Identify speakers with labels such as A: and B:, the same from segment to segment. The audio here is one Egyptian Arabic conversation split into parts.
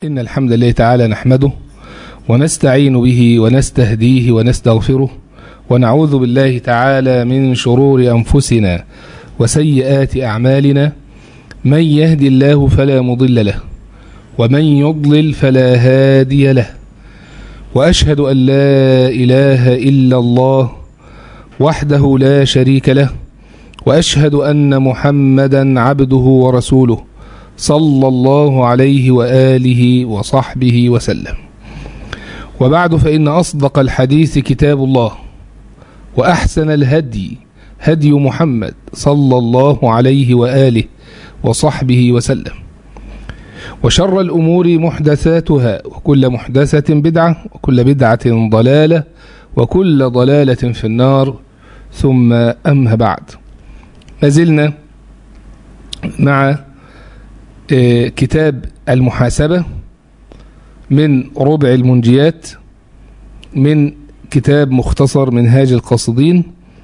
A: إن الحمد لله تعالى نحمده ونستعين به ونستهديه ونستغفره ونعوذ بالله تعالى من شرور أنفسنا وسيئات أعمالنا من يهدي الله فلا مضل له ومن يضلل فلا هادي له وأشهد أن لا إله إلا الله وحده لا شريك له وأشهد أن محمدا عبده ورسوله صلى الله عليه وآله وصحبه وسلم وبعد فإن أصدق الحديث كتاب الله وأحسن الهدي هدي محمد صلى الله عليه وآله وصحبه وسلم وشر الأمور محدثاتها وكل محدثة بدعة وكل بدعة ضلالة وكل ضلالة في النار ثم أمه بعد ما زلنا مع كتاب المحاسبة من ربع المنجيات من كتاب مختصر منهاج القاصدين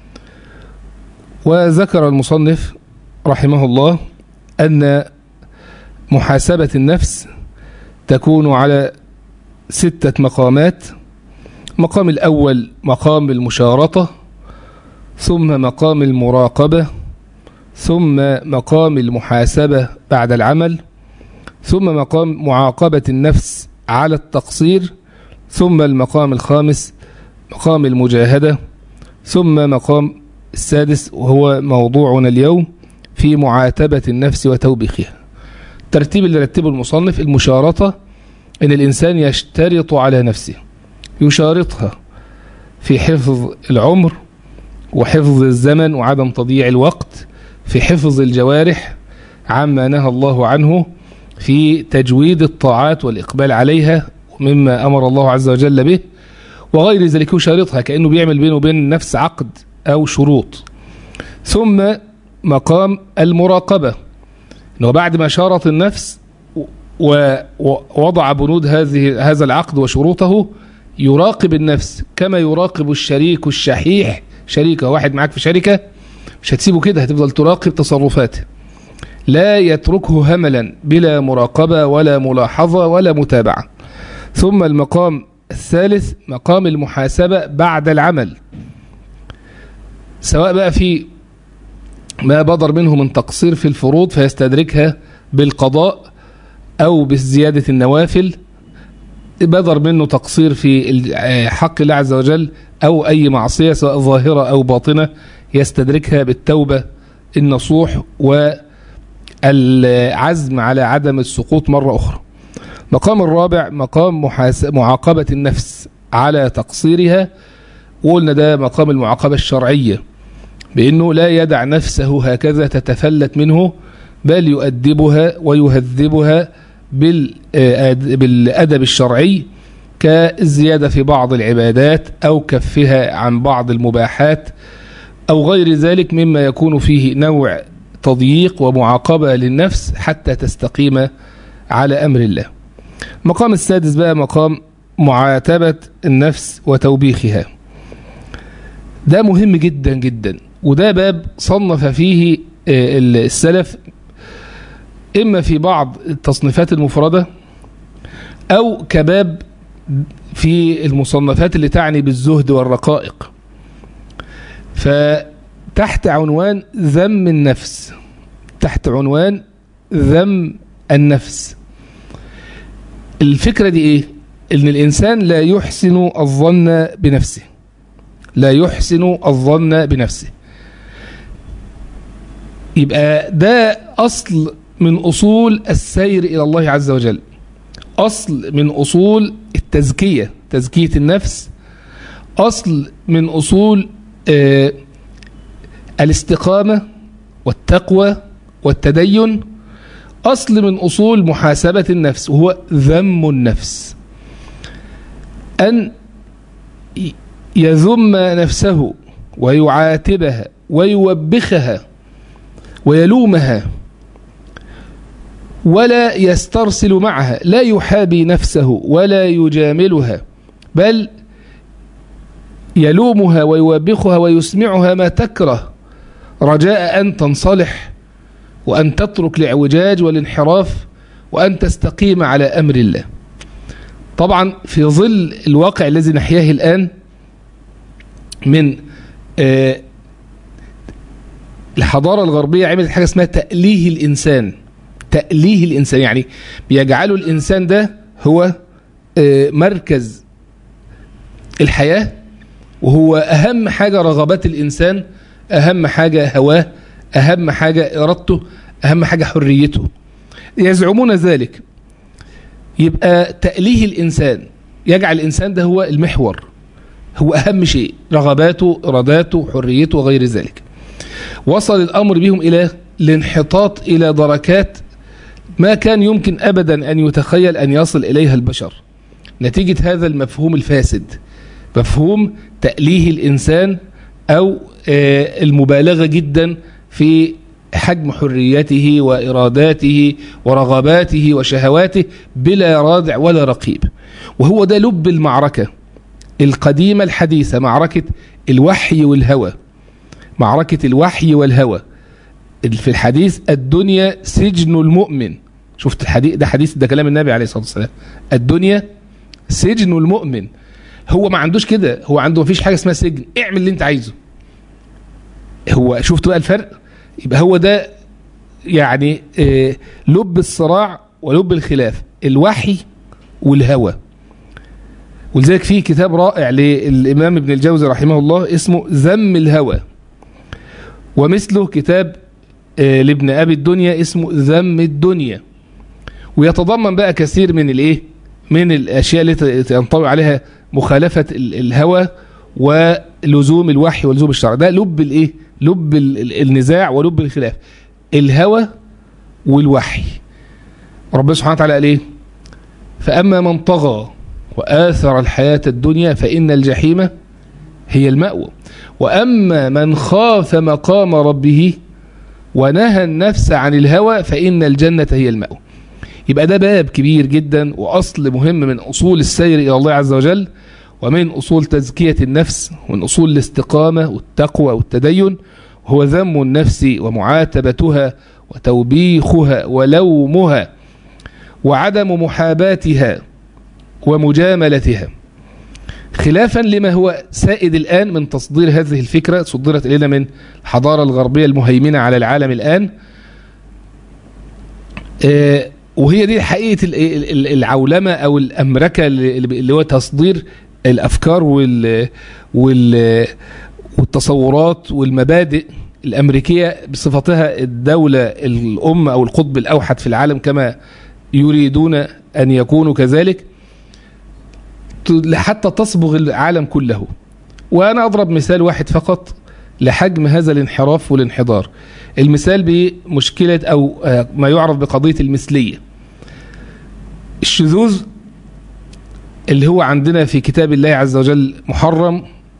A: وذكر المصنف رحمه الله أن محاسبة النفس تكون على ستة مقامات مقام الأول مقام المشارطة ثم مقام المراقبة ثم مقام المحاسبة بعد العمل ثم مقام معاقبة النفس على التقصير ثم المقام الخامس مقام المجاهدة ثم مقام السادس وهو موضوعنا اليوم في معاتبة النفس وتوبيخها الترتيب اللي رتبه المصنف المشارطة ان الانسان يشترط على نفسه يشارطها في حفظ العمر وحفظ الزمن وعدم تضييع الوقت في حفظ الجوارح عما نهى الله عنه في تجويد الطاعات والإقبال عليها مما أمر الله عز وجل به وغير ذلك يشارطها كأنه بيعمل بينه وبين النفس عقد أو شروط ثم مقام المراقبة أنه بعد ما شارط النفس ووضع بنود هذه هذا العقد وشروطه يراقب النفس كما يراقب الشريك الشحيح شريكه واحد معاك في شركة مش هتسيبه كده هتفضل تراقب تصرفاته لا يتركه هملا بلا مراقبة ولا ملاحظة ولا متابعة ثم المقام الثالث مقام المحاسبة بعد العمل سواء بقى في ما بدر منه من تقصير في الفروض فيستدركها بالقضاء أو بزيادة النوافل بدر منه تقصير في حق الله عز وجل أو أي معصية سواء ظاهرة أو باطنة يستدركها بالتوبة النصوح والعزم على عدم السقوط مرة أخرى مقام الرابع مقام معاقبة النفس على تقصيرها وقلنا ده مقام المعاقبة الشرعية بأنه لا يدع نفسه هكذا تتفلت منه بل يؤدبها ويهذبها بالأدب الشرعي كالزيادة في بعض العبادات أو كفها عن بعض المباحات أو غير ذلك مما يكون فيه نوع تضييق ومعاقبة للنفس حتى تستقيم على أمر الله مقام السادس بقى مقام معاتبة النفس وتوبيخها ده مهم جدا جدا وده باب صنف فيه السلف إما في بعض التصنيفات المفردة أو كباب في المصنفات اللي تعني بالزهد والرقائق فتحت عنوان ذم النفس تحت عنوان ذم النفس الفكرة دي ايه ان الانسان لا يحسن الظن بنفسه لا يحسن الظن بنفسه يبقى ده اصل من اصول السير الى الله عز وجل اصل من اصول التزكية تزكية النفس اصل من اصول آه الاستقامة والتقوى والتدين أصل من أصول محاسبة النفس وهو ذم النفس أن يذم نفسه ويعاتبها ويوبخها ويلومها ولا يسترسل معها لا يحابي نفسه ولا يجاملها بل يلومها ويوبخها ويسمعها ما تكره رجاء أن تنصلح وأن تترك الاعوجاج والانحراف وأن تستقيم على أمر الله طبعا في ظل الواقع الذي نحياه الآن من آه الحضارة الغربية عملت حاجة اسمها تأليه الإنسان تأليه الإنسان يعني بيجعلوا الإنسان ده هو آه مركز الحياة وهو أهم حاجة رغبات الإنسان أهم حاجة هواه أهم حاجة إرادته أهم حاجة حريته يزعمون ذلك يبقى تأليه الإنسان يجعل الإنسان ده هو المحور هو أهم شيء رغباته إراداته حريته وغير ذلك وصل الأمر بهم إلى الانحطاط إلى دركات ما كان يمكن أبدا أن يتخيل أن يصل إليها البشر نتيجة هذا المفهوم الفاسد مفهوم تأليه الإنسان أو المبالغة جدا في حجم حريته وإراداته ورغباته وشهواته بلا رادع ولا رقيب وهو ده لب المعركة القديمة الحديثة معركة الوحي والهوى معركة الوحي والهوى في الحديث الدنيا سجن المؤمن شفت الحديث ده حديث ده كلام النبي عليه الصلاة والسلام الدنيا سجن المؤمن هو ما عندوش كده هو عنده ما فيش حاجة اسمها سجن اعمل اللي انت عايزه هو شفت بقى الفرق يبقى هو ده يعني آه لب الصراع ولب الخلاف الوحي والهوى ولذلك في كتاب رائع للإمام ابن الجوزي رحمه الله اسمه ذم الهوى ومثله كتاب آه لابن أبي الدنيا اسمه ذم الدنيا ويتضمن بقى كثير من الايه من الاشياء التي ينطوي عليها مخالفة الهوى ولزوم الوحي ولزوم الشرع ده لب الايه لب النزاع ولب الخلاف الهوى والوحي ربنا سبحانه وتعالى قال ايه فأما من طغى وآثر الحياة الدنيا فإن الجحيم هي المأوى وأما من خاف مقام ربه ونهى النفس عن الهوى فإن الجنة هي المأوى يبقى ده باب كبير جدا وأصل مهم من أصول السير إلى الله عز وجل ومن أصول تزكية النفس ومن أصول الاستقامة والتقوى والتدين هو ذم النفس ومعاتبتها وتوبيخها ولومها وعدم محاباتها ومجاملتها خلافا لما هو سائد الآن من تصدير هذه الفكرة صدرت إلينا من الحضارة الغربية المهيمنة على العالم الآن وهي دي حقيقة العولمة أو الأمركة اللي هو تصدير الأفكار وال وال والتصورات والمبادئ الأمريكية بصفتها الدولة الأم أو القطب الأوحد في العالم كما يريدون أن يكونوا كذلك حتى تصبغ العالم كله وأنا أضرب مثال واحد فقط لحجم هذا الانحراف والانحدار المثال بمشكلة أو ما يعرف بقضية المثلية الشذوذ اللي هو عندنا في كتاب الله عز وجل محرم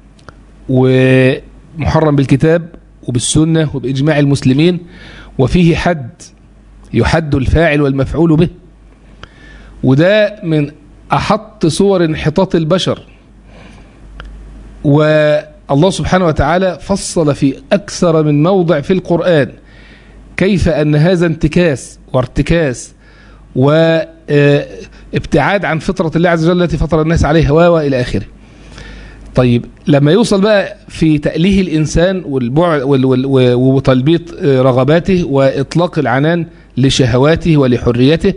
A: ومحرم بالكتاب وبالسنة وبإجماع المسلمين وفيه حد يحد الفاعل والمفعول به وده من أحط صور انحطاط البشر والله سبحانه وتعالى فصل في أكثر من موضع في القرآن كيف أن هذا انتكاس وارتكاس وابتعاد عن فطرة الله عز وجل التي فطر الناس عليها وإلى آخره طيب لما يوصل بقى في تأليه الإنسان والبعد وتلبيط رغباته وإطلاق العنان لشهواته ولحريته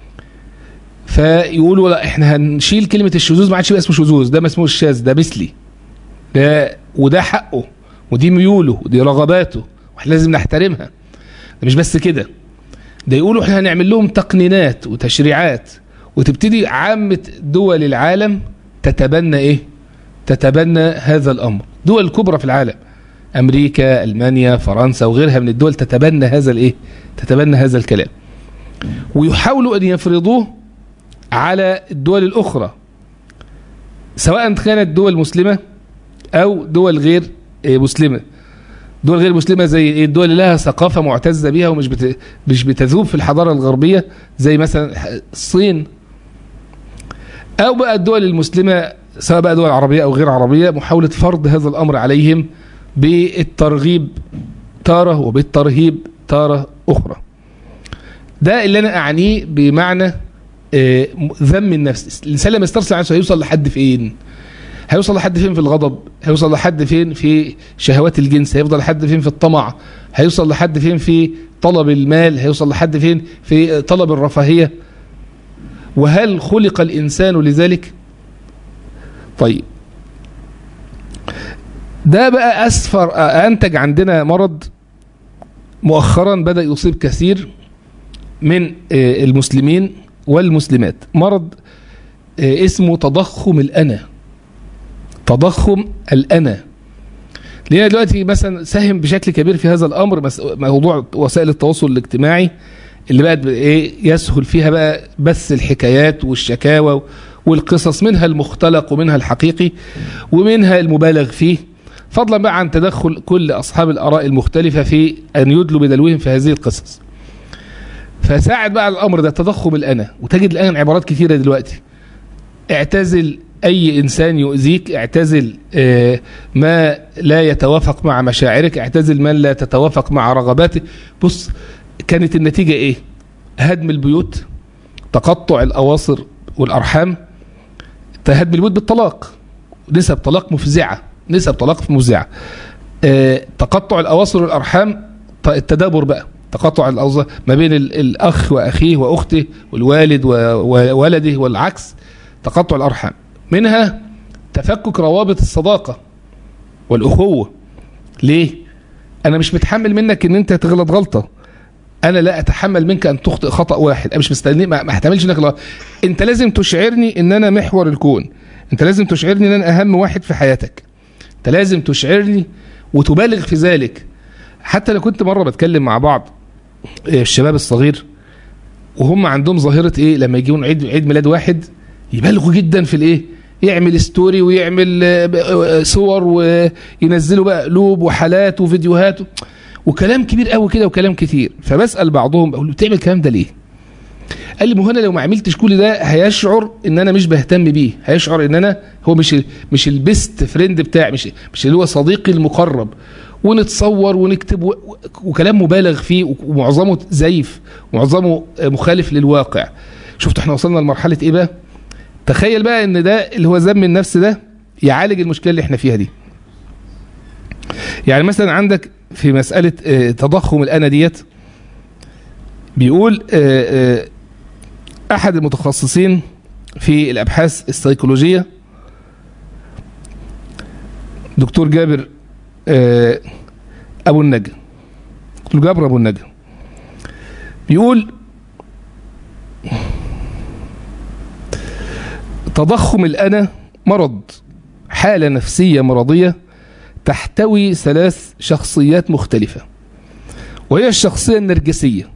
A: فيقولوا لا احنا هنشيل كلمة الشذوذ ما عادش يبقى اسمه شذوذ ده ما اسمه الشاذ ده مثلي ده وده حقه ودي ميوله ودي رغباته واحنا لازم نحترمها ده مش بس كده ده يقولوا احنا هنعمل لهم تقنينات وتشريعات وتبتدي عامة دول العالم تتبنى ايه تتبنى هذا الامر دول الكبرى في العالم امريكا المانيا فرنسا وغيرها من الدول تتبنى هذا الايه تتبنى هذا الكلام ويحاولوا ان يفرضوه على الدول الاخرى سواء كانت دول مسلمه او دول غير مسلمه دول غير مسلمه زي الدول اللي لها ثقافه معتزه بها ومش بت... مش بتذوب في الحضاره الغربيه زي مثلا الصين او بقى الدول المسلمه سواء بقى دول عربيه او غير عربيه محاوله فرض هذا الامر عليهم بالترغيب تاره وبالترهيب تاره اخرى ده اللي انا اعنيه بمعنى آه، ذم النفس الانسان لما يسترسل على نفسه هيوصل لحد فين هيوصل لحد فين في الغضب هيوصل لحد فين في شهوات الجنس هيفضل لحد فين في الطمع هيوصل لحد فين في طلب المال هيوصل لحد فين في طلب الرفاهية وهل خلق الإنسان لذلك طيب ده بقى أسفر أنتج عندنا مرض مؤخرا بدأ يصيب كثير من آه، المسلمين والمسلمات مرض آه، اسمه تضخم الأنا تضخم الأنا لأن دلوقتي مثلا ساهم بشكل كبير في هذا الأمر مس- موضوع وسائل التواصل الاجتماعي اللي بقت ايه يسهل فيها بقى بث الحكايات والشكاوى والقصص منها المختلق ومنها الحقيقي ومنها المبالغ فيه فضلا بقى عن تدخل كل أصحاب الآراء المختلفة في أن يدلوا بدلوهم في هذه القصص فساعد بقى على الأمر ده تضخم الأنا وتجد الآن عبارات كثيرة دلوقتي اعتزل أي إنسان يؤذيك اعتزل آه، ما لا يتوافق مع مشاعرك اعتزل من لا تتوافق مع رغباتك بص كانت النتيجة إيه هدم البيوت تقطع الأواصر والأرحام هدم البيوت بالطلاق نسب طلاق مفزعة نسب طلاق مفزعة آه، تقطع الأواصر والأرحام ط- التدابر بقى تقطع الأوصار ما بين ال- الأخ وأخيه وأخته والوالد و- وولده والعكس تقطع الأرحام منها تفكك روابط الصداقة والأخوة ليه؟ أنا مش متحمل منك إن أنت تغلط غلطة أنا لا أتحمل منك أن تخطئ خطأ واحد أنا مش مستني ما ما احتملش إنك لا. أنت لازم تشعرني إن أنا محور الكون أنت لازم تشعرني إن أنا أهم واحد في حياتك أنت لازم تشعرني وتبالغ في ذلك حتى لو كنت مرة بتكلم مع بعض آه، الشباب الصغير وهم عندهم ظاهرة إيه لما يجيون عيد عيد ميلاد واحد يبالغوا جدا في الإيه يعمل ستوري ويعمل آه، ب- آه، صور وينزلوا بقى قلوب وحالات وفيديوهات و- وكلام كبير قوي كده وكلام كتير فبسأل بعضهم بقول له بتعمل الكلام ده ليه قال لي ما هو انا لو ما عملتش كل ده هيشعر ان انا مش بهتم بيه هيشعر ان انا هو مش مش البيست فريند بتاعي مش مش اللي هو صديقي المقرب ونتصور ونكتب و- و- وكلام مبالغ فيه ومعظمه زيف ومعظمه مخالف للواقع شفت احنا وصلنا لمرحله ايه بقى تخيل بقى ان ده اللي هو ذم النفس ده يعالج المشكله اللي احنا فيها دي يعني مثلا عندك في مساله آه، تضخم الانا ديت بيقول آه، آه، احد المتخصصين في الابحاث السيكولوجيه دكتور جابر آه، ابو النجا دكتور جابر ابو النجا بيقول تضخم الانا مرض حاله نفسيه مرضيه تحتوي ثلاث شخصيات مختلفه وهي الشخصيه النرجسيه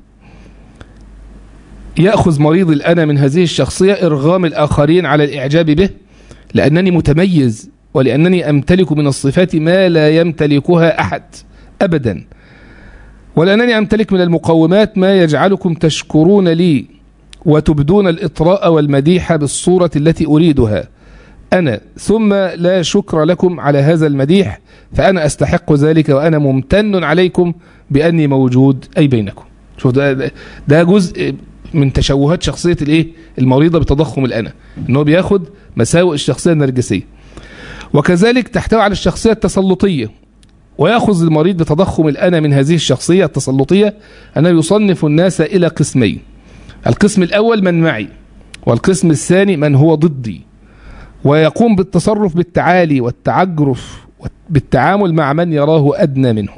A: يأخذ مريض الأنا من هذه الشخصية إرغام الآخرين على الإعجاب به لأنني متميز ولأنني أمتلك من الصفات ما لا يمتلكها أحد أبدا ولأنني أمتلك من المقومات ما يجعلكم تشكرون لي وتبدون الإطراء والمديح بالصورة التي أريدها أنا ثم لا شكر لكم على هذا المديح فأنا أستحق ذلك وأنا ممتن عليكم بأني موجود أي بينكم شوف ده, ده جزء من تشوهات شخصية الايه المريضة بتضخم الأنا ان هو بياخد مساوئ الشخصية النرجسية وكذلك تحتوي على الشخصية التسلطية ويأخذ المريض بتضخم الأنا من هذه الشخصية التسلطية أنه يصنف الناس إلى قسمين القسم الأول من معي والقسم الثاني من هو ضدي ويقوم بالتصرف بالتعالي والتعجرف بالتعامل مع من يراه أدنى منه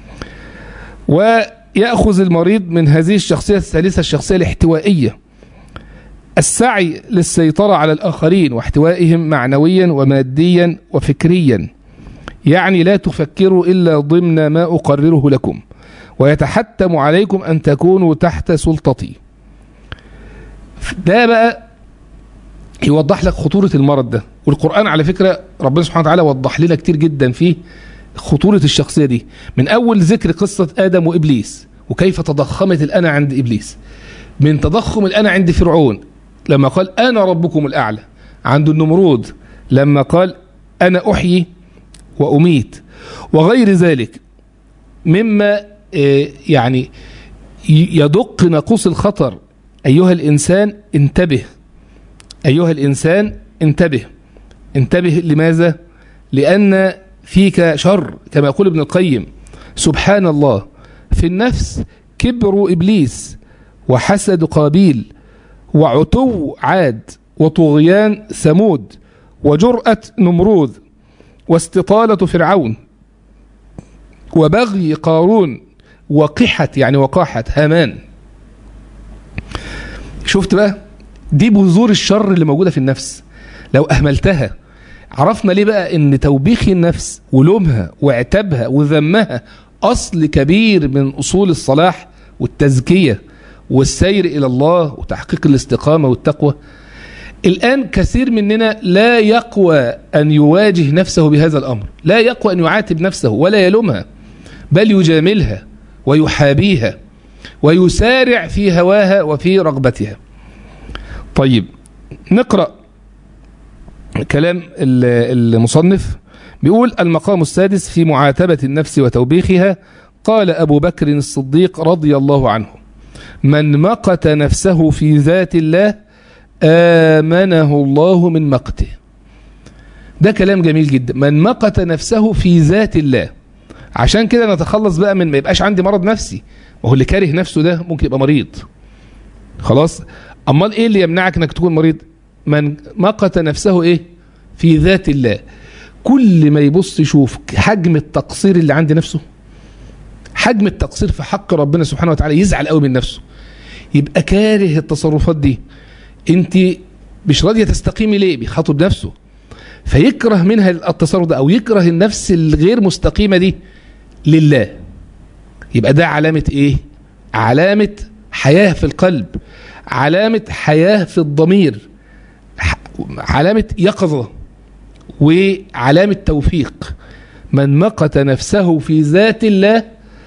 A: ويأخذ المريض من هذه الشخصية الثالثة الشخصية الاحتوائية السعي للسيطرة على الآخرين واحتوائهم معنويا وماديا وفكريا يعني لا تفكروا إلا ضمن ما أقرره لكم ويتحتم عليكم أن تكونوا تحت سلطتي ده بقى يوضح لك خطورة المرض ده والقرآن على فكرة ربنا سبحانه وتعالى وضح لنا كتير جدا فيه خطورة الشخصية دي من أول ذكر قصة آدم وإبليس وكيف تضخمت الأنا عند إبليس من تضخم الأنا عند فرعون لما قال أنا ربكم الأعلى عند النمرود لما قال أنا أحيي وأميت وغير ذلك مما يعني يدق ناقوس الخطر أيها الإنسان انتبه أيها الإنسان انتبه انتبه لماذا؟ لأن فيك شر كما يقول ابن القيم سبحان الله في النفس كبر إبليس وحسد قابيل وعتو عاد وطغيان ثمود وجرأة نمروذ واستطالة فرعون وبغي قارون وقحة يعني وقاحة هامان شفت بقى دي بذور الشر اللي موجودة في النفس لو أهملتها عرفنا ليه بقى ان توبيخ النفس ولومها وعتابها وذمها أصل كبير من أصول الصلاح والتزكية والسير إلى الله وتحقيق الاستقامة والتقوى الآن كثير مننا لا يقوى أن يواجه نفسه بهذا الأمر لا يقوى أن يعاتب نفسه ولا يلومها بل يجاملها ويحابيها ويسارع في هواها وفي رغبتها طيب نقرأ كلام المصنف بيقول المقام السادس في معاتبة النفس وتوبيخها قال أبو بكر الصديق رضي الله عنه من مقت نفسه في ذات الله آمنه الله من مقته ده كلام جميل جدا من مقت نفسه في ذات الله عشان كده نتخلص بقى من ما يبقاش عندي مرض نفسي وهو اللي كاره نفسه ده ممكن يبقى مريض خلاص امال ايه اللي يمنعك انك تكون مريض من مقت نفسه ايه في ذات الله كل ما يبص يشوف حجم التقصير اللي عند نفسه حجم التقصير في حق ربنا سبحانه وتعالى يزعل قوي من نفسه يبقى كاره التصرفات دي انت مش راضيه تستقيمي ليه بيخاطب نفسه فيكره منها التصرف ده او يكره النفس الغير مستقيمه دي لله يبقى ده علامه ايه علامه حياه في القلب علامه حياه في الضمير علامه يقظه وعلامه توفيق من مقت نفسه في ذات الله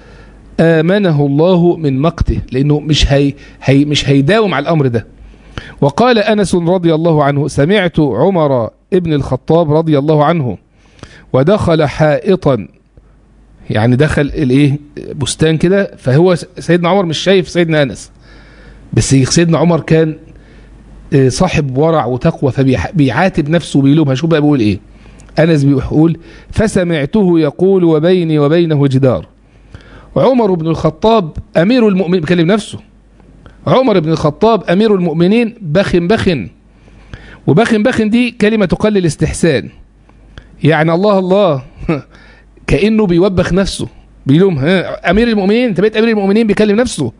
A: آمنه الله من مقته لأنه مش هي, هي مش هيداوم على الأمر ده وقال أنس رضي الله عنه سمعت عمر ابن الخطاب رضي الله عنه ودخل حائطا يعني دخل الايه بستان كده فهو سيدنا عمر مش شايف سيدنا انس بس سيدنا عمر كان صاحب ورع وتقوى فبيعاتب نفسه وبيلومها شوف بقى بيقول ايه انس بيقول فسمعته يقول وبيني وبينه جدار عمر بن الخطاب امير المؤمنين بيكلم نفسه عمر بن الخطاب امير المؤمنين بخن بخن وبخن بخن دي كلمه تقلل الاستحسان يعني الله الله كانه بيوبخ نفسه بيلوم ها امير المؤمنين انت بقيت امير المؤمنين بيكلم نفسه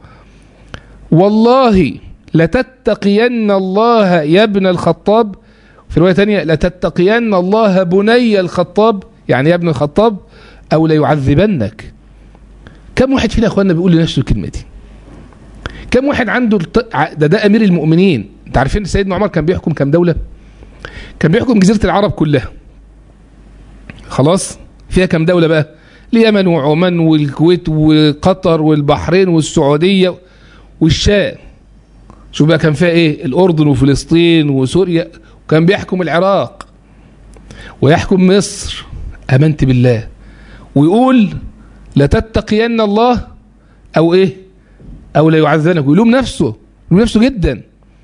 A: والله لتتقين الله يا ابن الخطاب في روايه ثانيه لتتقين الله بني الخطاب يعني يا ابن الخطاب او ليعذبنك كم واحد فينا يا اخواننا بيقول لنفسه الكلمه دي كم واحد عنده الط... ده ده امير المؤمنين انت عارفين سيدنا عمر كان بيحكم كم دوله كان بيحكم جزيره العرب كلها خلاص فيها كم دوله بقى اليمن وعمان والكويت وقطر والبحرين والسعوديه والشام شوف بقى كان فيها ايه الاردن وفلسطين وسوريا وكان بيحكم العراق ويحكم مصر امنت بالله ويقول لتتقين الله او ايه او لا يعذنك ويلوم نفسه يلوم نفسه جدا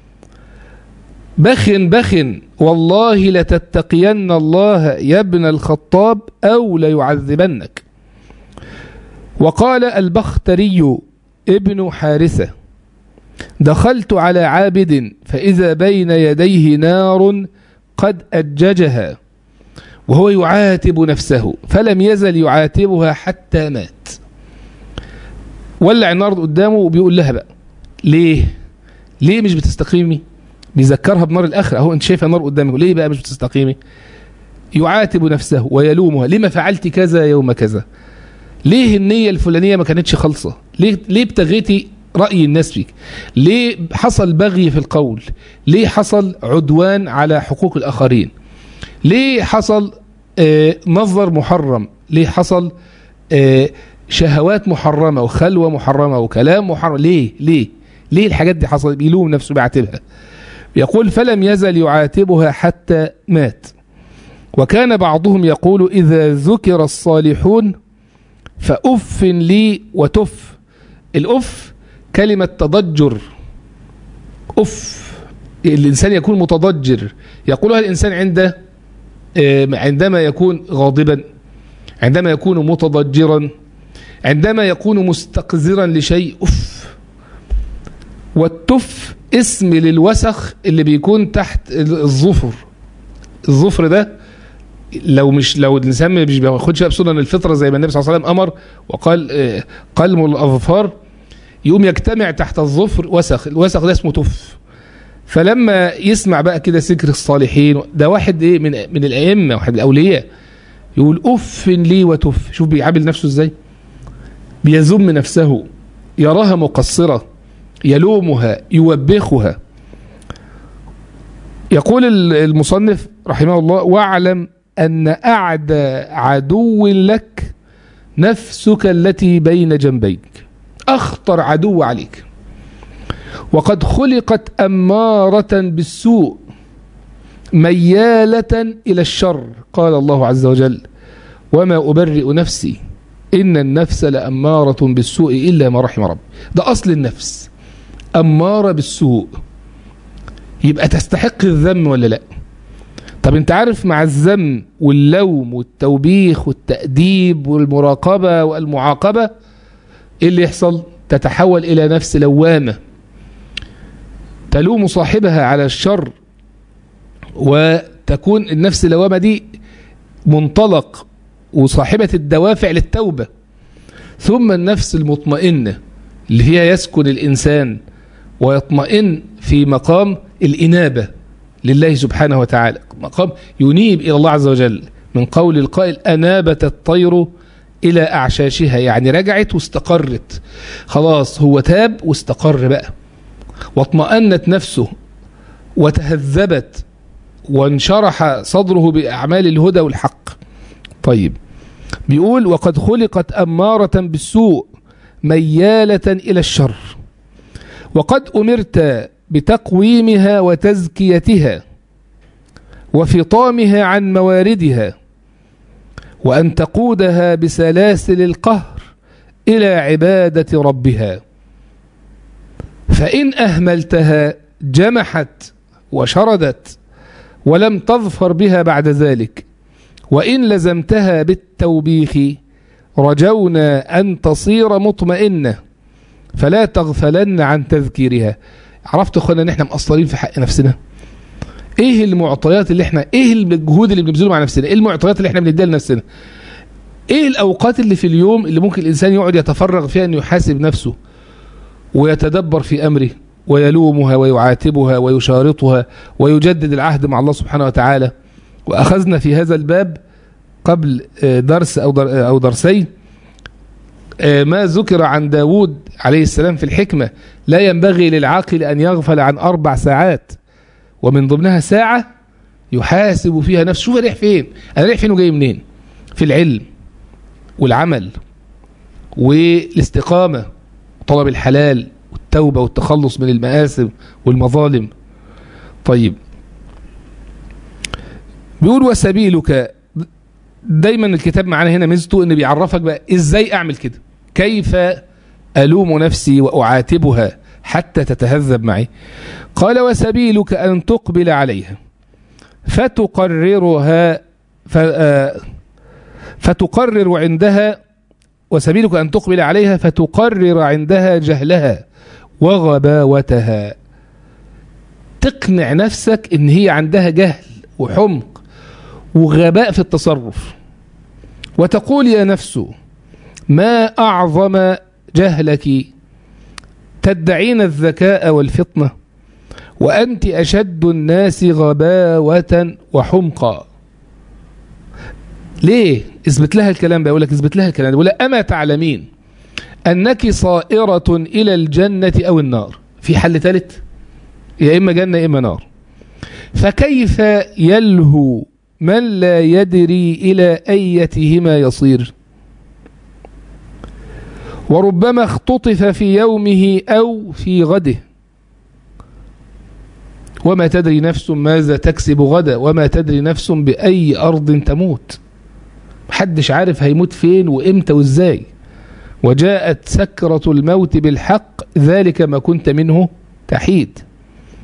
A: بخن بخن والله لتتقين الله يا ابن الخطاب او ليعذبنك وقال البختري ابن حارثة دخلت على عابد فإذا بين يديه نار قد أججها وهو يعاتب نفسه فلم يزل يعاتبها حتى مات ولع النار قدامه وبيقول لها بقى ليه ليه مش بتستقيمي بيذكرها بنار الآخرة أهو أنت شايفة النار قدامك ليه بقى مش بتستقيمي يعاتب نفسه ويلومها لما فعلت كذا يوم كذا ليه النية الفلانية ما كانتش خالصة ليه, ليه ابتغيتي رأي الناس فيك ليه حصل بغي في القول ليه حصل عدوان على حقوق الآخرين ليه حصل آه نظر محرم ليه حصل آه شهوات محرمة وخلوة محرمة وكلام محرم ليه ليه ليه الحاجات دي حصلت بيلوم نفسه بيعاتبها يقول فلم يزل يعاتبها حتى مات وكان بعضهم يقول إذا ذكر الصالحون فأف لي وتف الأف كلمة تضجر أف الإنسان يكون متضجر يقولها الإنسان عند عندما يكون غاضبا عندما يكون متضجرا عندما يكون مستقذرا لشيء أف والتف اسم للوسخ اللي بيكون تحت الظفر الظفر ده لو مش لو الانسان مش بياخدش بسنن الفطره زي ما النبي صلى الله عليه وسلم امر وقال قلم الاظفار يقوم يجتمع تحت الظفر وسخ الوسخ ده اسمه تف فلما يسمع بقى كده ذكر الصالحين ده واحد ايه من من الائمه واحد من الاولياء يقول اف لي وتف شوف بيعامل نفسه ازاي بيذم نفسه يراها مقصره يلومها يوبخها يقول المصنف رحمه الله واعلم أن أعدى عدو لك نفسك التي بين جنبيك أخطر عدو عليك وقد خلقت أمارة بالسوء ميالة إلى الشر قال الله عز وجل وما أبرئ نفسي إن النفس لأمارة بالسوء إلا ما رحم رب ده أصل النفس أمارة بالسوء يبقى تستحق الذم ولا لا طب انت عارف مع الذم واللوم والتوبيخ والتأديب والمراقبة والمعاقبة ايه اللي يحصل تتحول الى نفس لوامة تلوم صاحبها على الشر وتكون النفس اللوامة دي منطلق وصاحبة الدوافع للتوبة ثم النفس المطمئنة اللي فيها يسكن الإنسان ويطمئن في مقام الإنابة لله سبحانه وتعالى مقام ينيب إلى الله عز وجل من قول القائل أنابت الطير إلى أعشاشها يعني رجعت واستقرت خلاص هو تاب واستقر بقى واطمأنت نفسه وتهذبت وانشرح صدره بأعمال الهدى والحق طيب بيقول وقد خلقت أمارة بالسوء ميالة إلى الشر وقد أمرت بتقويمها وتزكيتها وفطامها عن مواردها وأن تقودها بسلاسل القهر إلى عبادة ربها فإن أهملتها جمحت وشردت ولم تظفر بها بعد ذلك وإن لزمتها بالتوبيخ رجونا أن تصير مطمئنة فلا تغفلن عن تذكيرها عرفت اخوانا ان احنا مقصرين في حق نفسنا ايه المعطيات اللي احنا ايه المجهود اللي بنبذله مع نفسنا ايه المعطيات اللي احنا بنديها لنفسنا ايه الاوقات اللي في اليوم اللي ممكن الانسان يقعد يتفرغ فيها انه يحاسب نفسه ويتدبر في امره ويلومها ويعاتبها ويشارطها ويجدد العهد مع الله سبحانه وتعالى واخذنا في هذا الباب قبل درس او در او درسين ما ذكر عن داود عليه السلام في الحكمة لا ينبغي للعاقل أن يغفل عن أربع ساعات ومن ضمنها ساعة يحاسب فيها نفسه شوف رايح فين أنا رايح فين وجاي منين في العلم والعمل والاستقامة طلب الحلال والتوبة والتخلص من المآثم والمظالم طيب بيقول وسبيلك دايما الكتاب معانا هنا ميزته ان بيعرفك بقى ازاي اعمل كده كيف الوم نفسي واعاتبها حتى تتهذب معي قال وسبيلك ان تقبل عليها فتقررها فتقرر عندها وسبيلك ان تقبل عليها فتقرر عندها جهلها وغباوتها تقنع نفسك ان هي عندها جهل وحمق وغباء في التصرف وتقول يا نفس ما أعظم جهلك تدعين الذكاء والفطنة وأنت أشد الناس غباوة وحمقا ليه اثبت لها الكلام بقول لك اثبت لها الكلام بقول أما تعلمين أنك صائرة إلى الجنة أو النار في حل ثالث يا إما جنة يا إما نار فكيف يلهو من لا يدري إلى أيتهما يصير وربما اختطف في يومه أو في غده وما تدري نفس ماذا تكسب غدا وما تدري نفس بأي أرض تموت محدش عارف هيموت فين وإمتى وإزاي وجاءت سكرة الموت بالحق ذلك ما كنت منه تحيد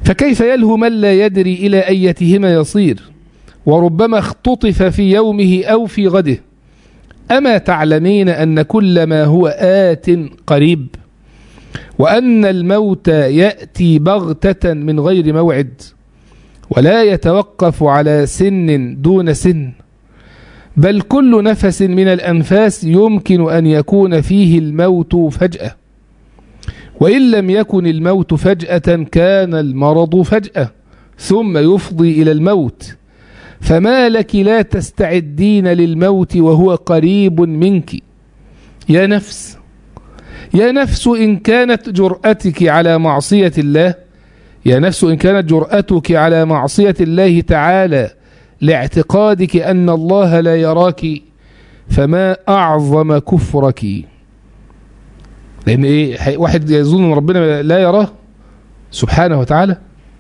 A: فكيف يلهو من لا يدري إلى أيتهما يصير وربما اختطف في يومه أو في غده أما تعلمين أن كل ما هو آت قريب وأن الموت يأتي بغتة من غير موعد ولا يتوقف على سن دون سن بل كل نفس من الأنفاس يمكن أن يكون فيه الموت فجأة وإن لم يكن الموت فجأة كان المرض فجأة ثم يفضي إلى الموت فما لك لا تستعدين للموت وهو قريب منك يا نفس يا نفس إن كانت جرأتك على معصية الله يا نفس إن كانت جرأتك على معصية الله تعالى لاعتقادك أن الله لا يراك فما أعظم كفرك لأن إيه واحد يظن أن ربنا لا يراه سبحانه وتعالى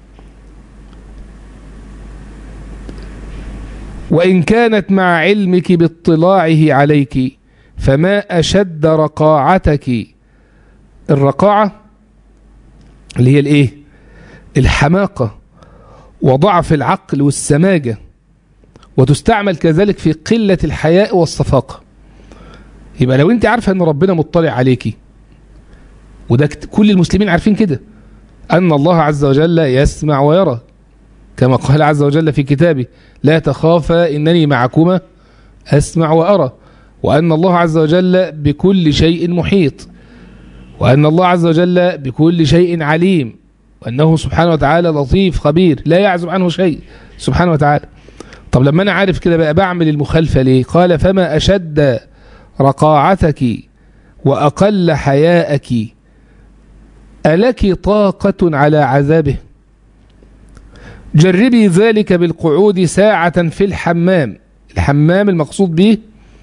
A: وإن كانت مع علمك باطلاعه عليك فما أشد رقاعتك الرقاعة اللي هي الإيه الحماقة وضعف العقل والسماجة وتستعمل كذلك في قلة الحياء والصفاقة يبقى لو انت عارفة ان ربنا مطلع عليكي وده كل المسلمين عارفين كده أن الله عز وجل يسمع ويرى كما قال عز وجل في كتابه لا تخافا إنني معكما أسمع وأرى وأن الله عز وجل بكل شيء محيط وأن الله عز وجل بكل شيء عليم وأنه سبحانه وتعالى لطيف خبير لا يعزب عنه شيء سبحانه وتعالى طب لما أنا عارف كده بقى بعمل المخالفة ليه قال فما أشد رقاعتك وأقل حياءك ألك طاقة على عذابه جربي ذلك بالقعود ساعة في الحمام الحمام المقصود به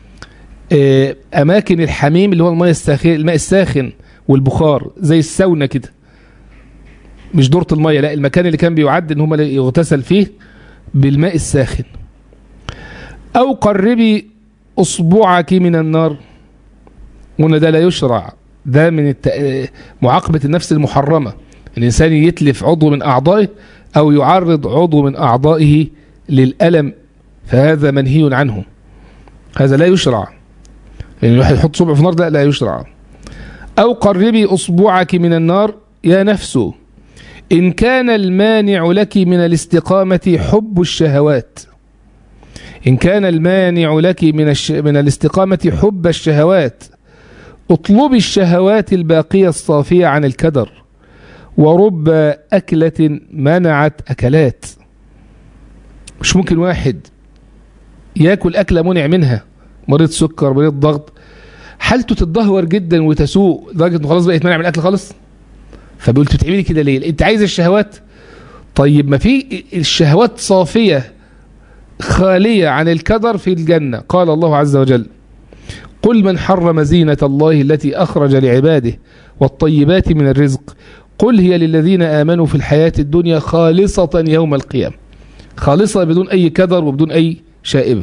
A: أماكن الحميم اللي هو الماء الساخن, الماء الساخن والبخار زي الساونا كده مش دورة المية لا المكان اللي كان بيعد ان هم يغتسل فيه بالماء الساخن او قربي اصبعك من النار هنا ده لا يشرع ده من الت... معاقبة النفس المحرمة الإنسان يتلف عضو من أعضائه أو يعرض عضو من أعضائه للألم فهذا منهي عنه هذا لا يشرع يعني الواحد يحط صبعه في النار ده لا يشرع أو قربي أصبعك من النار يا نفس إن كان المانع لك من الاستقامة حب الشهوات إن كان المانع لك من, الش... من الاستقامة حب الشهوات اطلبي الشهوات الباقية الصافية عن الكدر ورب أكلة منعت أكلات مش ممكن واحد ياكل أكلة منع منها مريض سكر مريض ضغط حالته تتدهور جدا وتسوء لدرجة انه خلاص بقت منع من الأكل خالص فبيقول بتعملي كده ليه انت عايز الشهوات طيب ما في الشهوات صافية خالية عن الكدر في الجنة قال الله عز وجل قل من حرم زينة الله التي أخرج لعباده والطيبات من الرزق قل هي للذين آمنوا في الحياة الدنيا خالصة يوم القيامة خالصة بدون أي كدر وبدون أي شائبة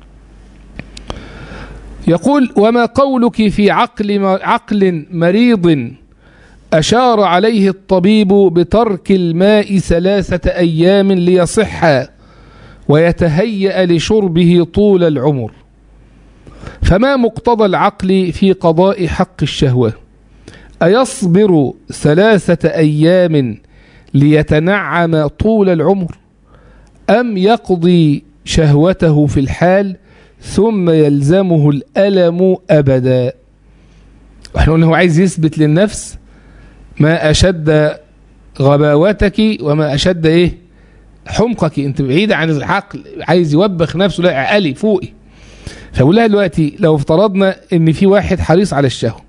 A: يقول وما قولك في عقل عقل مريض أشار عليه الطبيب بترك الماء ثلاثة أيام ليصح ويتهيأ لشربه طول العمر فما مقتضى العقل في قضاء حق الشهوة أيصبر ثلاثة أيام ليتنعم طول العمر أم يقضي شهوته في الحال ثم يلزمه الألم أبدا احنا قلنا هو عايز يثبت للنفس ما أشد غباوتك وما أشد إيه حمقك انت بعيدة عن العقل عايز يوبخ نفسه لا عقلي فوقي فبقول لها دلوقتي لو افترضنا ان في واحد حريص على الشهوة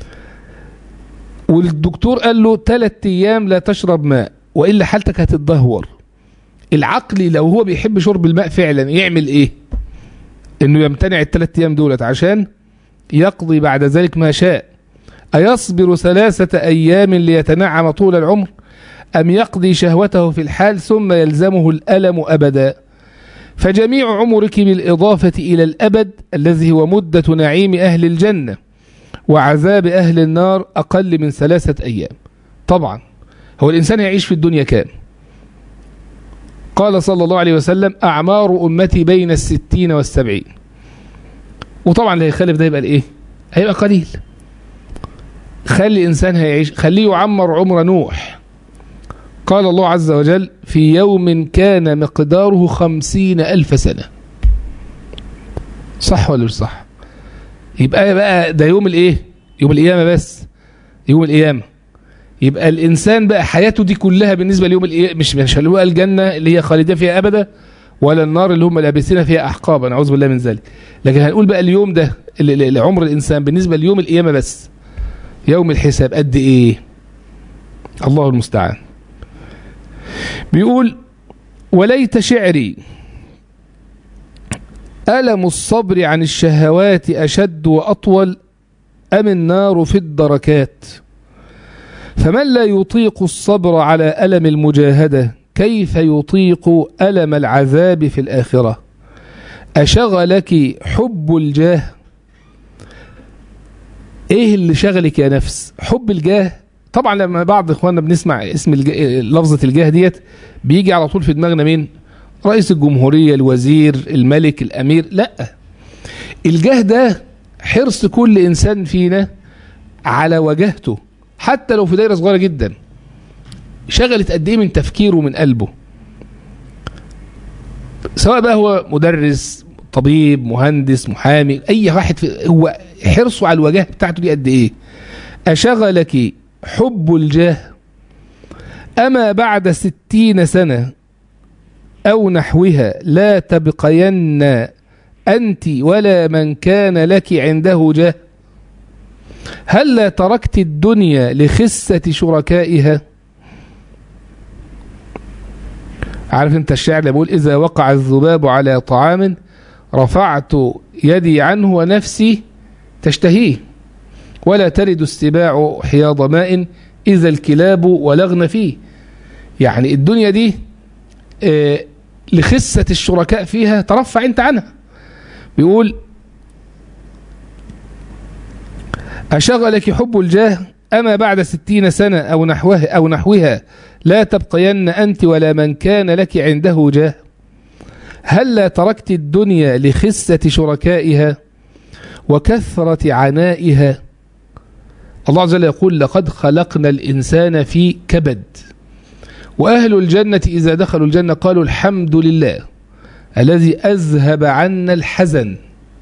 A: والدكتور قال له ثلاث ايام لا تشرب ماء والا حالتك هتتدهور العقل لو هو بيحب شرب الماء فعلا يعمل ايه انه يمتنع الثلاث ايام دولت عشان يقضي بعد ذلك ما شاء أيصبر ثلاثة أيام ليتنعم طول العمر أم يقضي شهوته في الحال ثم يلزمه الألم أبدا فجميع عمرك بالإضافة إلى الأبد الذي هو مدة نعيم أهل الجنة وعذاب أهل النار أقل من ثلاثة أيام طبعا هو الإنسان يعيش في الدنيا كام قال صلى الله عليه وسلم أعمار أمتي بين الستين والسبعين وطبعا اللي هيخالف ده يبقى الايه هيبقى قليل خلي الإنسان هيعيش خليه يعمر عمر نوح قال الله عز وجل في يوم كان مقداره خمسين ألف سنة صح ولا مش صح يبقى بقى ده يوم الايه يوم القيامة بس يوم القيامة يبقى الإنسان بقى حياته دي كلها بالنسبة ليوم القيامة مش مش هنقول الجنة اللي هي خالدين فيها أبدا ولا النار اللي هم لابسين فيها أحقابا نعوذ بالله من ذلك لكن هنقول بقى اليوم ده اللي لعمر الإنسان بالنسبة ليوم القيامة بس يوم الحساب قد إيه الله المستعان بيقول وليت شعري ألم الصبر عن الشهوات أشد وأطول أم النار في الدركات فمن لا يطيق الصبر على ألم المجاهدة كيف يطيق ألم العذاب في الآخرة أشغلك حب الجاه إيه اللي شغلك يا نفس حب الجاه طبعا لما بعض إخواننا بنسمع اسم الج... لفظة الجاه ديت بيجي على طول في دماغنا مين رئيس الجمهورية الوزير الملك الأمير لا الجاه ده حرص كل إنسان فينا على وجهته حتى لو في دايرة صغيرة جدا شغلت قد ايه من تفكيره من قلبه سواء بقى هو مدرس طبيب مهندس محامي اي واحد في هو حرصه على الوجاه بتاعته دي قد ايه اشغلك حب الجاه اما بعد ستين سنة او نحوها لا تبقين انت ولا من كان لك عنده جاه هل تركت الدنيا لخسة شركائها عارف انت الشعر اللي بيقول إذا وقع الذباب على طعام رفعت يدي عنه ونفسي تشتهيه ولا ترد السباع حياض ماء إذا الكلاب ولغن فيه يعني الدنيا دي آه لخسة الشركاء فيها ترفع انت عنها بيقول أشغلك حب الجاه أما بعد ستين سنة أو نحوها, أو نحوها لا تبقين أنت ولا من كان لك عنده جاه هل لا تركت الدنيا لخسة شركائها وكثرة عنائها الله عز وجل يقول لقد خلقنا الإنسان في كبد وأهل الجنة إذا دخلوا الجنة قالوا الحمد لله الذي أذهب عنا الحزن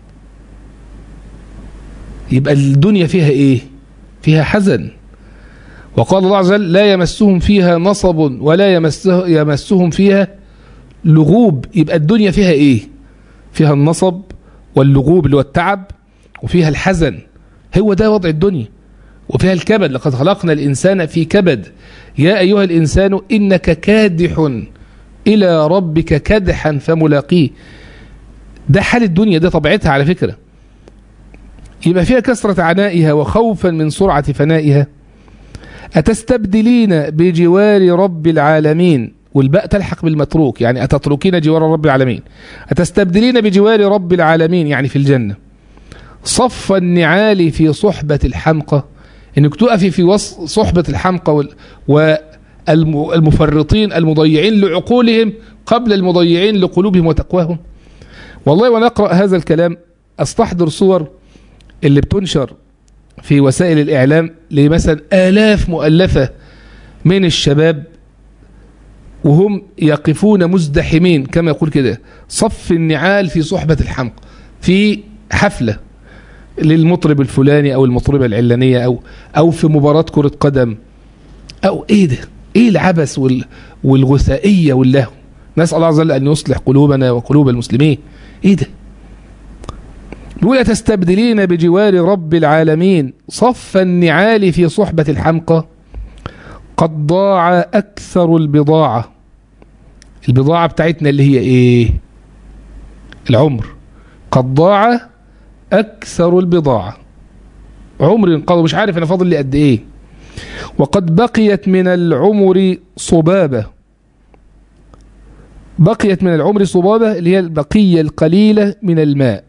A: يبقى الدنيا فيها إيه فيها حزن وقال الله عز وجل لا يمسهم فيها نصب ولا يمسه يمسهم فيها لغوب يبقى الدنيا فيها ايه فيها النصب واللغوب اللي هو التعب وفيها الحزن هو ده وضع الدنيا وفيها الكبد لقد خلقنا الإنسان في كبد يا أيها الإنسان إنك كادح إلى ربك كدحا فملاقيه ده حال الدنيا ده طبيعتها على فكرة يبقى فيها كسرة عنائها وخوفا من سرعة فنائها أتستبدلين بجوار رب العالمين والباء تلحق بالمتروك يعني أتتركين جوار رب العالمين أتستبدلين بجوار رب العالمين يعني في الجنة صف النعال في صحبة الحمقى انك تقفي في وص صحبة الحمقى والمفرطين المضيعين لعقولهم قبل المضيعين لقلوبهم وتقواهم والله وانا اقرأ هذا الكلام استحضر صور اللي بتنشر في وسائل الإعلام لمثلا آلاف مؤلفة من الشباب وهم يقفون مزدحمين كما يقول كده صف النعال في صحبة الحمق في حفلة للمطرب الفلاني أو المطربة العلانية أو, أو في مباراة كرة قدم أو إيه ده إيه العبث وال والغثائية واللهو نسأل الله عز وجل أن يصلح قلوبنا وقلوب المسلمين إيه ده بيقول تستبدلين بجوار رب العالمين صف النعال في صحبة الحمقى قد ضاع أكثر البضاعة البضاعة بتاعتنا اللي هي إيه العمر قد ضاع أكثر البضاعة عمر انقضى مش عارف أنا فاضل لي قد إيه وقد بقيت من العمر صبابة بقيت من العمر صبابة اللي هي البقية القليلة من الماء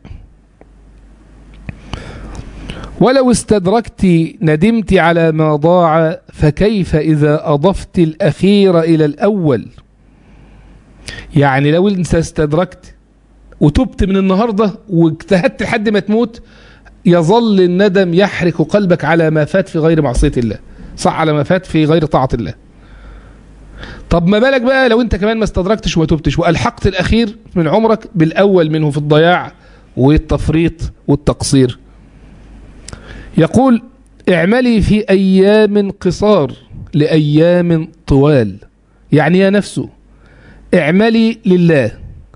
A: ولو استدركت ندمت على ما ضاع فكيف إذا أضفت الأخير إلى الأول يعني لو انت استدركت وتبت من النهارده واجتهدت لحد ما تموت يظل الندم يحرق قلبك على ما فات في غير معصيه الله صح على ما فات في غير طاعه الله طب ما بالك بقى لو انت كمان ما استدركتش وما تبتش والحقت الاخير من عمرك بالاول منه في الضياع والتفريط والتقصير يقول اعملي في ايام قصار لايام طوال يعني يا نفسه اعملي لله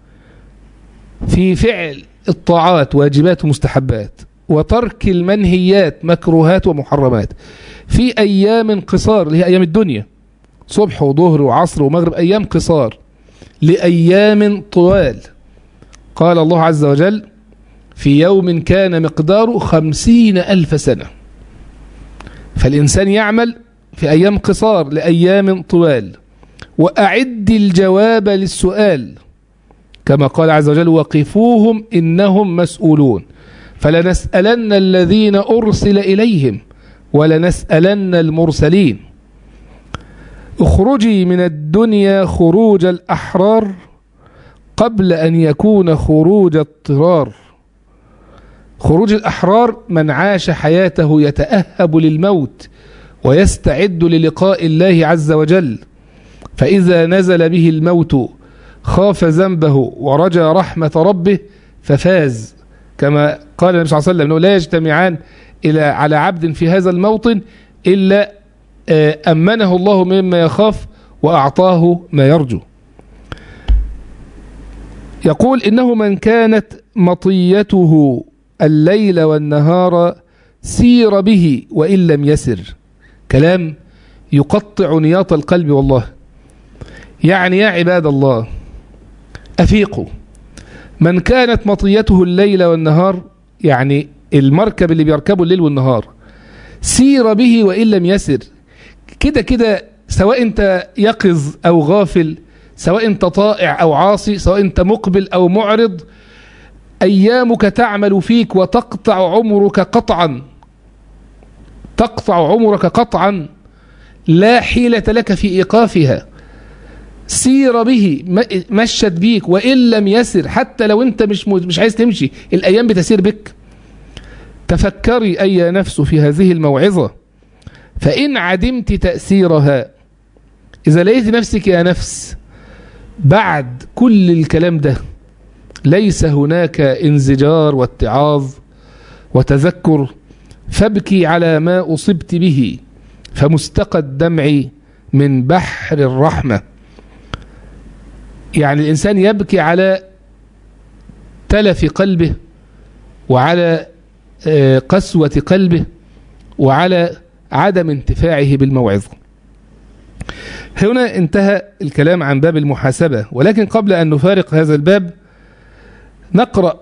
A: في فعل الطاعات واجبات ومستحبات وترك المنهيات مكروهات ومحرمات في ايام قصار اللي هي ايام الدنيا صبح وظهر وعصر ومغرب ايام قصار لايام طوال قال الله عز وجل في يوم كان مقداره خمسين ألف سنة فالإنسان يعمل في أيام قصار لأيام طوال وأعد الجواب للسؤال كما قال عز وجل وقفوهم إنهم مسؤولون فلنسألن الذين أرسل إليهم ولنسألن المرسلين اخرجي من الدنيا خروج الأحرار قبل أن يكون خروج اضطرار خروج الأحرار من عاش حياته يتأهب للموت ويستعد للقاء الله عز وجل فإذا نزل به الموت خاف ذنبه ورجى رحمة ربه ففاز كما قال النبي صلى الله عليه وسلم لا يجتمعان إلى على عبد في هذا الموطن إلا أمنه الله مما يخاف وأعطاه ما يرجو يقول إنه من كانت مطيته الليل والنهار سير به وإن لم يسر كلام يقطع نياط القلب والله يعني يا عباد الله أفيقوا من كانت مطيته الليل والنهار يعني المركب اللي بيركبه الليل والنهار سير به وإن لم يسر كده كده سواء انت يقظ أو غافل سواء انت طائع أو عاصي سواء انت مقبل أو معرض أيامك تعمل فيك وتقطع عمرك قطعا تقطع عمرك قطعا لا حيلة لك في إيقافها سير به مشت بيك وإن لم يسر حتى لو أنت مش مش عايز تمشي الأيام بتسير بك تفكري أي نفس في هذه الموعظة فإن عدمت تأثيرها إذا لقيت نفسك يا نفس بعد كل الكلام ده ليس هناك انزجار واتعاظ وتذكر فابكي على ما أصبت به فمستقى الدمع من بحر الرحمة يعني الإنسان يبكي على تلف قلبه وعلى قسوة قلبه وعلى عدم انتفاعه بالموعظة هنا انتهى الكلام عن باب المحاسبة ولكن قبل أن نفارق هذا الباب نقرأ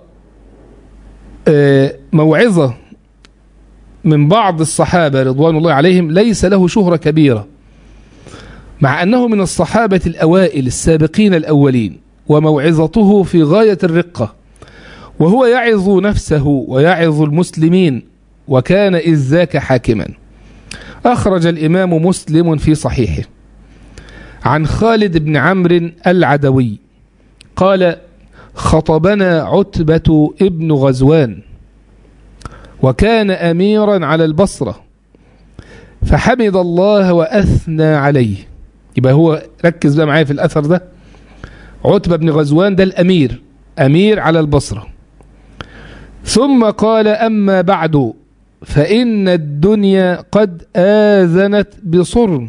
A: موعظة من بعض الصحابة رضوان الله عليهم ليس له شهرة كبيرة مع أنه من الصحابة الأوائل السابقين الأولين وموعظته في غاية الرقة وهو يعظ نفسه ويعظ المسلمين وكان إذ ذاك حاكما أخرج الإمام مسلم في صحيحه عن خالد بن عمرو العدوي قال خطبنا عتبة ابن غزوان وكان أميرا على البصرة فحمد الله وأثنى عليه يبقى هو ركز بقى معايا في الأثر ده عتبة بن غزوان ده الأمير أمير على البصرة ثم قال أما بعد فإن الدنيا قد آذنت بصرم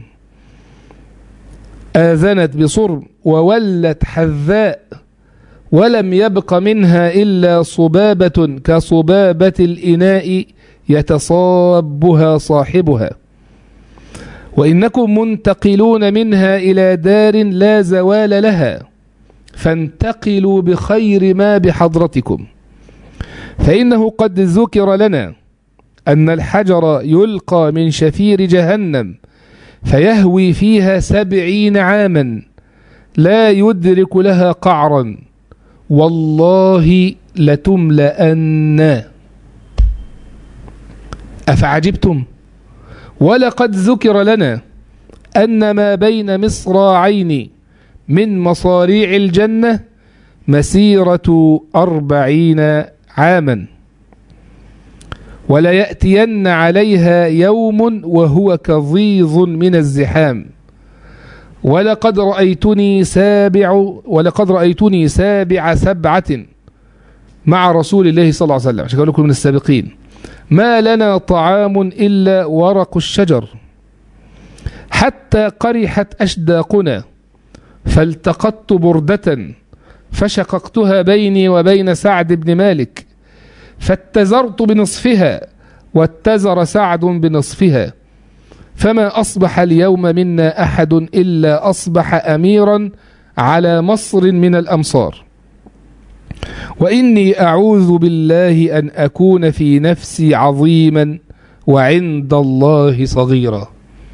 A: آذنت بصرم وولت حذاء ولم يبق منها إلا صبابة كصبابة الإناء يتصابها صاحبها وإنكم منتقلون منها إلى دار لا زوال لها فانتقلوا بخير ما بحضرتكم فإنه قد ذكر لنا أن الحجر يلقى من شفير جهنم فيهوي فيها سبعين عاما لا يدرك لها قعرا والله لتملأن أفعجبتم ولقد ذكر لنا أن ما بين مصراعين من مصاريع الجنة مسيرة أربعين عاما ولا يأتين عليها يوم وهو كظيظ من الزحام ولقد رأيتني سابع ولقد رأيتني سابع سبعة مع رسول الله صلى الله عليه وسلم عشان لكم من السابقين ما لنا طعام إلا ورق الشجر حتى قرحت أشداقنا فالتقطت بردة فشققتها بيني وبين سعد بن مالك فاتزرت بنصفها واتزر سعد بنصفها فما أصبح اليوم منا أحد إلا أصبح أميرا على مصر من الأمصار وإني أعوذ بالله أن أكون في نفسي عظيما وعند الله صغيرا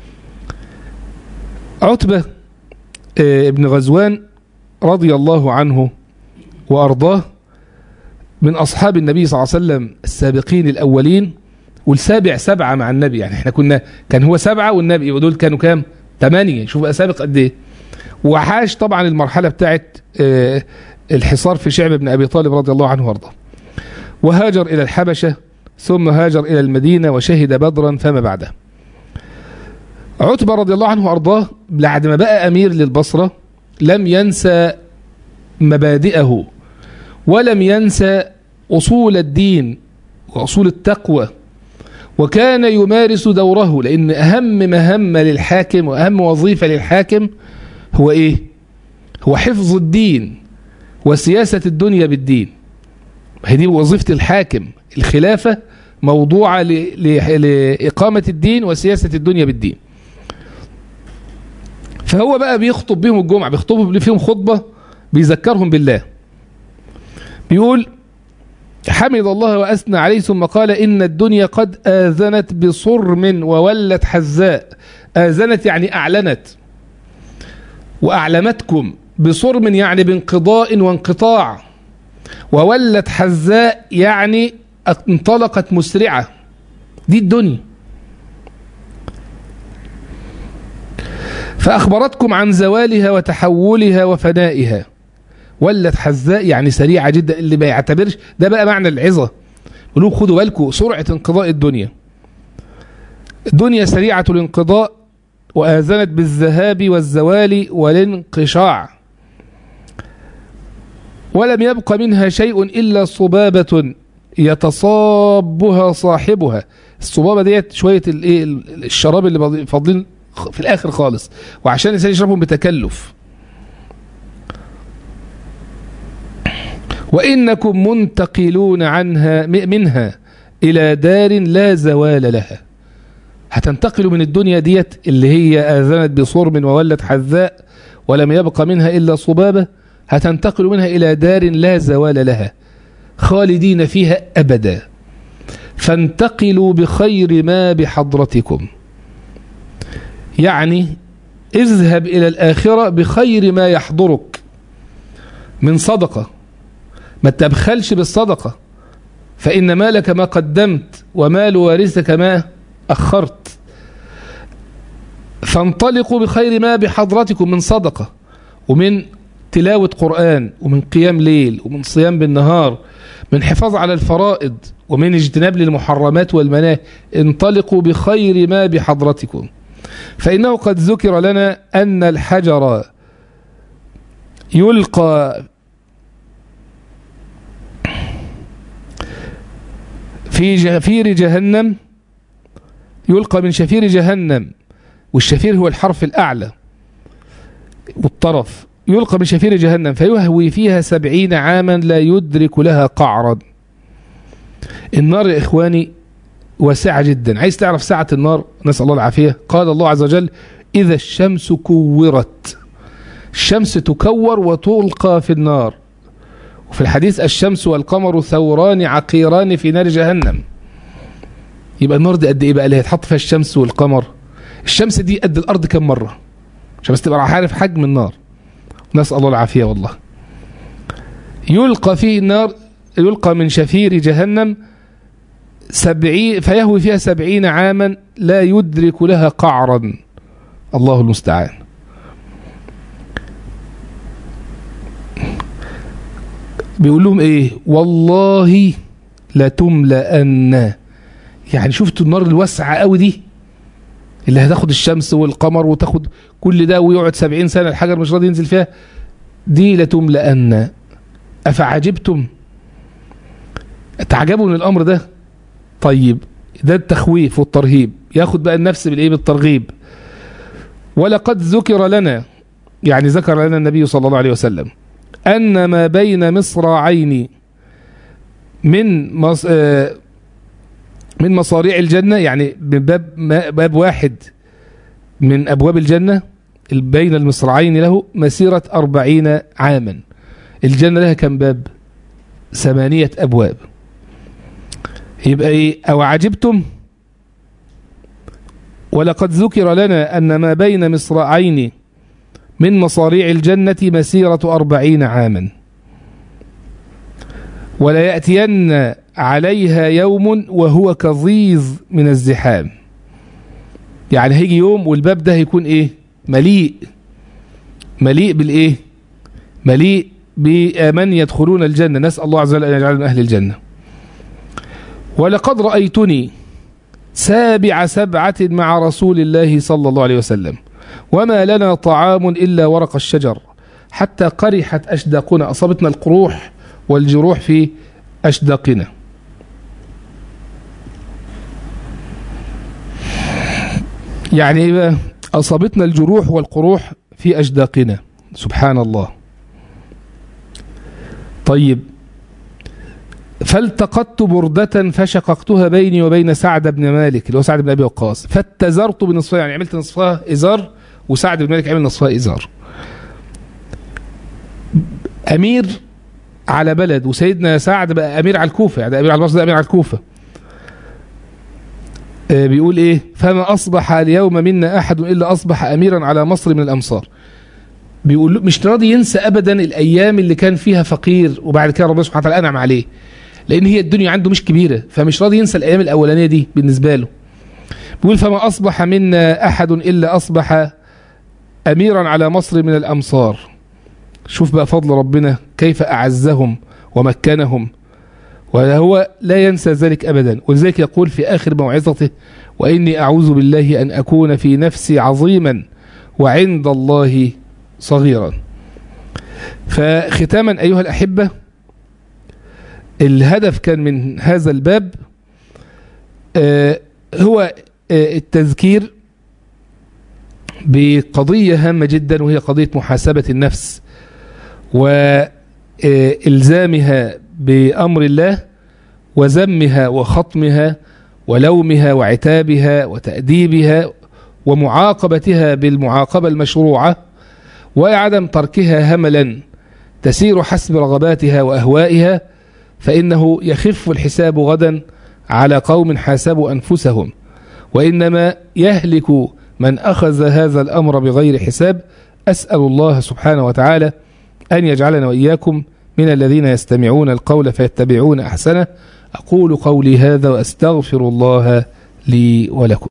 A: عتبة ابن غزوان رضي الله عنه وأرضاه من أصحاب النبي صلى الله عليه وسلم السابقين الأولين والسابع سبعة مع النبي يعني احنا كنا كان هو سبعة والنبي ودول كانوا كام ثمانية شوف بقى سابق قد ايه وعاش طبعا المرحلة بتاعت اه الحصار في شعب بن أبي طالب رضي الله عنه وارضاه وهاجر إلى الحبشة ثم هاجر إلى المدينة وشهد بدرا فما بعده عتبة رضي الله عنه وارضاه بعد ما بقى أمير للبصرة لم ينسى مبادئه ولم ينسى أصول الدين وأصول التقوى وكان يمارس دوره لأن أهم مهمة للحاكم وأهم وظيفة للحاكم هو إيه؟ هو حفظ الدين وسياسة الدنيا بالدين هي دي وظيفة الحاكم الخلافة موضوعة لإقامة الدين وسياسة الدنيا بالدين فهو بقى بيخطب بهم الجمعة بيخطب فيهم خطبة بيذكرهم بالله بيقول حمد الله وأثنى عليه ثم قال إن الدنيا قد آذنت بصرم وولت حزاء آذنت يعني أعلنت وأعلمتكم بصرم يعني بانقضاء وانقطاع وولت حزاء يعني انطلقت مسرعة دي الدنيا فأخبرتكم عن زوالها وتحولها وفنائها ولت حزاء يعني سريعة جدا اللي ما يعتبرش ده بقى معنى العظة قلوب خدوا بالكم سرعة انقضاء الدنيا الدنيا سريعة الانقضاء وآذنت بالذهاب والزوال والانقشاع ولم يبق منها شيء إلا صبابة يتصابها صاحبها الصبابة ديت شوية الايه الشراب اللي فاضلين في الآخر خالص وعشان الإنسان يشربهم بتكلف وإنكم منتقلون عنها منها إلى دار لا زوال لها هتنتقلوا من الدنيا ديت اللي هي آذنت بصرم وولت حذاء ولم يبق منها إلا صبابة هتنتقلوا منها إلى دار لا زوال لها خالدين فيها أبدا فانتقلوا بخير ما بحضرتكم يعني اذهب إلى الآخرة بخير ما يحضرك من صدقة ما تبخلش بالصدقة فإن مالك ما قدمت ومال وارثك ما أخرت فانطلقوا بخير ما بحضرتكم من صدقة ومن تلاوة قرآن ومن قيام ليل ومن صيام بالنهار من حفاظ على الفرائض ومن اجتناب للمحرمات والمناهي انطلقوا بخير ما بحضرتكم فإنه قد ذكر لنا أن الحجر يلقى في شفير جهنم يلقى من شفير جهنم والشفير هو الحرف الأعلى والطرف يلقى من شفير جهنم فيهوي فيها سبعين عاما لا يدرك لها قعرا النار يا إخواني واسعة جدا عايز تعرف سعة النار نسأل الله العافية قال الله عز وجل إذا الشمس كورت الشمس تكور وتلقى في النار وفي الحديث الشمس والقمر ثوران عقيران في نار جهنم يبقى النار دي قد ايه بقى اللي هيتحط فيها الشمس والقمر الشمس دي قد الارض كم مره عشان بس تبقى عارف حجم النار نسال الله العافيه والله يلقى فيه النار يلقى من شفير جهنم سبعين فيهوي فيها سبعين عاما لا يدرك لها قعرا الله المستعان بيقول لهم ايه والله لتملأن يعني شفتوا النار الواسعة قوي دي اللي هتاخد الشمس والقمر وتاخد كل ده ويقعد سبعين سنة الحجر مش راضي ينزل فيها دي لتملأن أفعجبتم تعجبوا من الأمر ده طيب ده التخويف والترهيب ياخد بقى النفس بالايه بالترغيب ولقد ذكر لنا يعني ذكر لنا النبي صلى الله عليه وسلم أن ما بين مصراعين من مص... آه من مصاريع الجنة يعني باب باب واحد من أبواب الجنة بين المصراعين له مسيرة أربعين عاما الجنة لها كم باب ثمانية أبواب يبقى إيه أو عجبتم ولقد ذكر لنا أن ما بين مصراعين من مصاريع الجنة مسيرة أربعين عاما ولا يأتين عليها يوم وهو كظيظ من الزحام يعني هيجي يوم والباب ده هيكون ايه مليء مليء بالايه مليء بمن يدخلون الجنة نسأل الله عز وجل أن يجعلنا من أهل الجنة ولقد رأيتني سابع سبعة مع رسول الله صلى الله عليه وسلم وما لنا طعام إلا ورق الشجر حتى قرحت أشداقنا أصابتنا القروح والجروح في أشداقنا يعني إيه بقى أصابتنا الجروح والقروح في أشداقنا سبحان الله طيب فالتقطت بردة فشققتها بيني وبين سعد بن مالك اللي هو سعد بن أبي وقاص فاتزرت بنصفها يعني عملت نصفها إزار وسعد بن مالك عمل نصفها إزار أمير على بلد وسيدنا سعد بقى أمير على الكوفة يعني أمير على البصرة أمير على الكوفة آه بيقول إيه فما أصبح اليوم منا أحد إلا أصبح أميرا على مصر من الأمصار بيقول مش راضي ينسى أبدا الأيام اللي كان فيها فقير وبعد كده ربنا سبحانه وتعالى أنعم عليه لأن هي الدنيا عنده مش كبيرة فمش راضي ينسى الأيام الأولانية دي بالنسبة له بيقول فما أصبح منا أحد إلا أصبح أميرا على مصر من الأمصار شوف بقى فضل ربنا كيف أعزهم ومكنهم وهو لا ينسى ذلك أبدا ولذلك يقول في آخر موعظته وإني أعوذ بالله أن أكون في نفسي عظيما وعند الله صغيرا فختاما أيها الأحبة الهدف كان من هذا الباب آه هو آه التذكير بقضية هامة جدا وهي قضية محاسبة النفس وإلزامها بأمر الله وذمها وخطمها ولومها وعتابها وتأديبها ومعاقبتها بالمعاقبة المشروعة وعدم تركها هملا تسير حسب رغباتها وأهوائها فإنه يخف الحساب غدا على قوم حاسبوا أنفسهم وإنما يهلك من أخذ هذا الأمر بغير حساب أسأل الله سبحانه وتعالى أن يجعلنا وإياكم من الذين يستمعون القول فيتبعون أحسنه أقول قولي هذا وأستغفر الله لي ولكم